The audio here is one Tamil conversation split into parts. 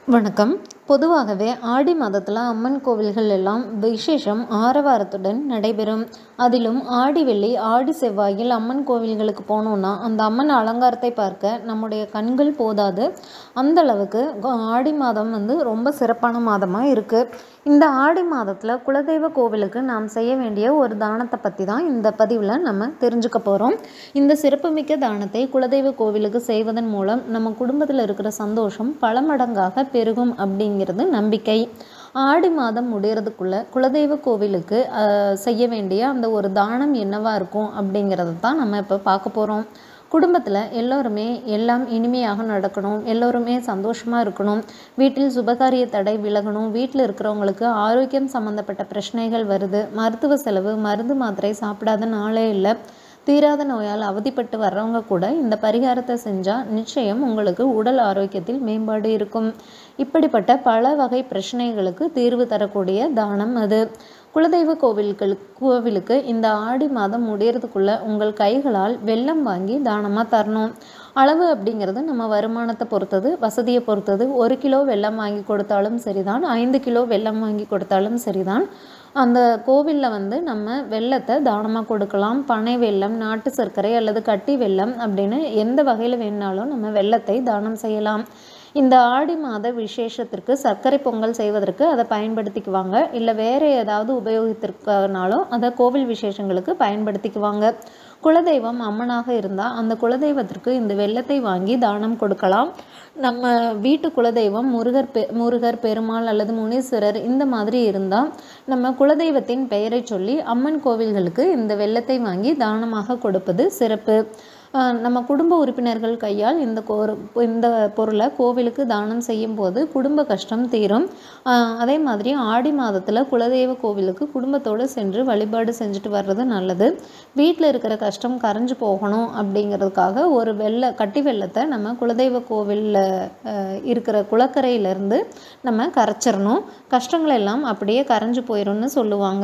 வணக்கம் பொதுவாகவே ஆடி மாதத்தில் அம்மன் கோவில்கள் எல்லாம் விசேஷம் ஆரவாரத்துடன் நடைபெறும் அதிலும் ஆடி வெள்ளி ஆடி செவ்வாயில் அம்மன் கோவில்களுக்கு போனோம்னா அந்த அம்மன் அலங்காரத்தை பார்க்க நம்முடைய கண்கள் போதாது அந்த அளவுக்கு கோ- ஆடி மாதம் வந்து ரொம்ப சிறப்பான மாதமாக இருக்குது இந்த ஆடி மாதத்தில் குலதெய்வ கோவிலுக்கு நாம் செய்ய வேண்டிய ஒரு தானத்தை பற்றி தான் இந்த பதிவில் நம்ம தெரிஞ்சுக்க போகிறோம் இந்த சிறப்புமிக்க தானத்தை குலதெய்வ கோவிலுக்கு செய்வதன் மூலம் நம்ம குடும்பத்தில் இருக்கிற சந்தோஷம் பல மடங்காக பெருகும் அப்படிங்கிறது நம்பிக்கை ஆடி மாதம் முடியறதுக்குள்ள குலதெய்வ கோவிலுக்கு அஹ், செய்ய வேண்டிய அந்த ஒரு தானம் என்னவா இருக்கும் அப்படிங்கிறத தான் நம்ம இப்போ பார்க்க போகிறோம் குடும்பத்தில் எல்லோருமே எல்லாம் இனிமையாக நடக்கணும் எல்லோருமே சந்தோஷமாக இருக்கணும் வீட்டில் சுபகாரிய தடை விலகணும் வீட்டில் இருக்கிறவங்களுக்கு ஆரோக்கியம் சம்மந்தப்பட்ட பிரச்சனைகள் வருது மருத்துவ செலவு மருந்து மாத்திரை சாப்பிடாத நாளே இல்லை தீராத நோயால் அவதிப்பட்டு வர்றவங்க கூட இந்த பரிகாரத்தை செஞ்சால் நிச்சயம் உங்களுக்கு உடல் ஆரோக்கியத்தில் மேம்பாடு இருக்கும் இப்படிப்பட்ட பல வகை பிரச்சனைகளுக்கு தீர்வு தரக்கூடிய தானம் அது குலதெய்வ கோவில்கள் கோவிலுக்கு இந்த ஆடி மாதம் முடியறதுக்குள்ள உங்கள் கைகளால் வெல்லம் வாங்கி தானமாக தரணும் அளவு அப்படிங்கிறது நம்ம வருமானத்தை பொறுத்தது வசதியை பொறுத்தது ஒரு கிலோ வெல்லம் வாங்கி கொடுத்தாலும் சரிதான் ஐந்து கிலோ வெல்லம் வாங்கி கொடுத்தாலும் சரிதான் அந்த கோவிலில் வந்து நம்ம வெல்லத்தை தானமாக கொடுக்கலாம் பனை வெல்லம் நாட்டு சர்க்கரை அல்லது கட்டி வெல்லம் அப்படின்னு எந்த வகையில் வேணாலும் நம்ம வெல்லத்தை தானம் செய்யலாம் இந்த ஆடி மாத விசேஷத்திற்கு சர்க்கரை பொங்கல் செய்வதற்கு அதை பயன்படுத்திக்குவாங்க இல்லை வேறு ஏதாவது உபயோகித்திருக்கனாலும் அதை கோவில் விசேஷங்களுக்கு பயன்படுத்திக்குவாங்க குலதெய்வம் அம்மனாக இருந்தால் அந்த குலதெய்வத்திற்கு இந்த வெல்லத்தை வாங்கி தானம் கொடுக்கலாம் நம்ம வீட்டு குலதெய்வம் முருகர் பெ முருகர் பெருமாள் அல்லது முனீஸ்வரர் இந்த மாதிரி இருந்தால் நம்ம குலதெய்வத்தின் பெயரை சொல்லி அம்மன் கோவில்களுக்கு இந்த வெல்லத்தை வாங்கி தானமாக கொடுப்பது சிறப்பு ஆஹ் நம்ம குடும்ப உறுப்பினர்கள் கையால் இந்த கோர் இந்த பொருளை கோவிலுக்கு தானம் செய்யும் போது குடும்ப கஷ்டம் தீரும் ஆஹ் அதே மாதிரி ஆடி மாதத்தில் குலதெய்வ கோவிலுக்கு குடும்பத்தோடு சென்று வழிபாடு செஞ்சுட்டு வர்றது நல்லது வீட்டில் இருக்கிற கஷ்டம் கரைஞ்சு போகணும் அப்படிங்கிறதுக்காக ஒரு வெள்ளை கட்டி வெள்ளத்தை நம்ம குலதெய்வ கோவிலில் இருக்கிற குளக்கரையிலேருந்து நம்ம கரைச்சிடணும் கஷ்டங்கள் எல்லாம் அப்படியே கரைஞ்சு போயிடும்னு சொல்லுவாங்க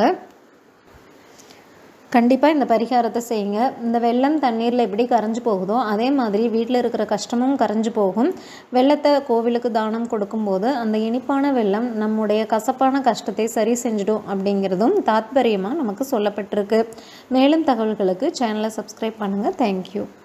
கண்டிப்பாக இந்த பரிகாரத்தை செய்யுங்க இந்த வெள்ளம் தண்ணீரில் எப்படி கரைஞ்சு போகுதோ அதே மாதிரி வீட்டில் இருக்கிற கஷ்டமும் கரைஞ்சு போகும் வெள்ளத்தை கோவிலுக்கு தானம் கொடுக்கும்போது அந்த இனிப்பான வெள்ளம் நம்முடைய கசப்பான கஷ்டத்தை சரி செஞ்சிடும் அப்படிங்கிறதும் தாத்பரியமாக நமக்கு சொல்லப்பட்டிருக்கு மேலும் தகவல்களுக்கு சேனலை சப்ஸ்கிரைப் பண்ணுங்கள் தேங்க்யூ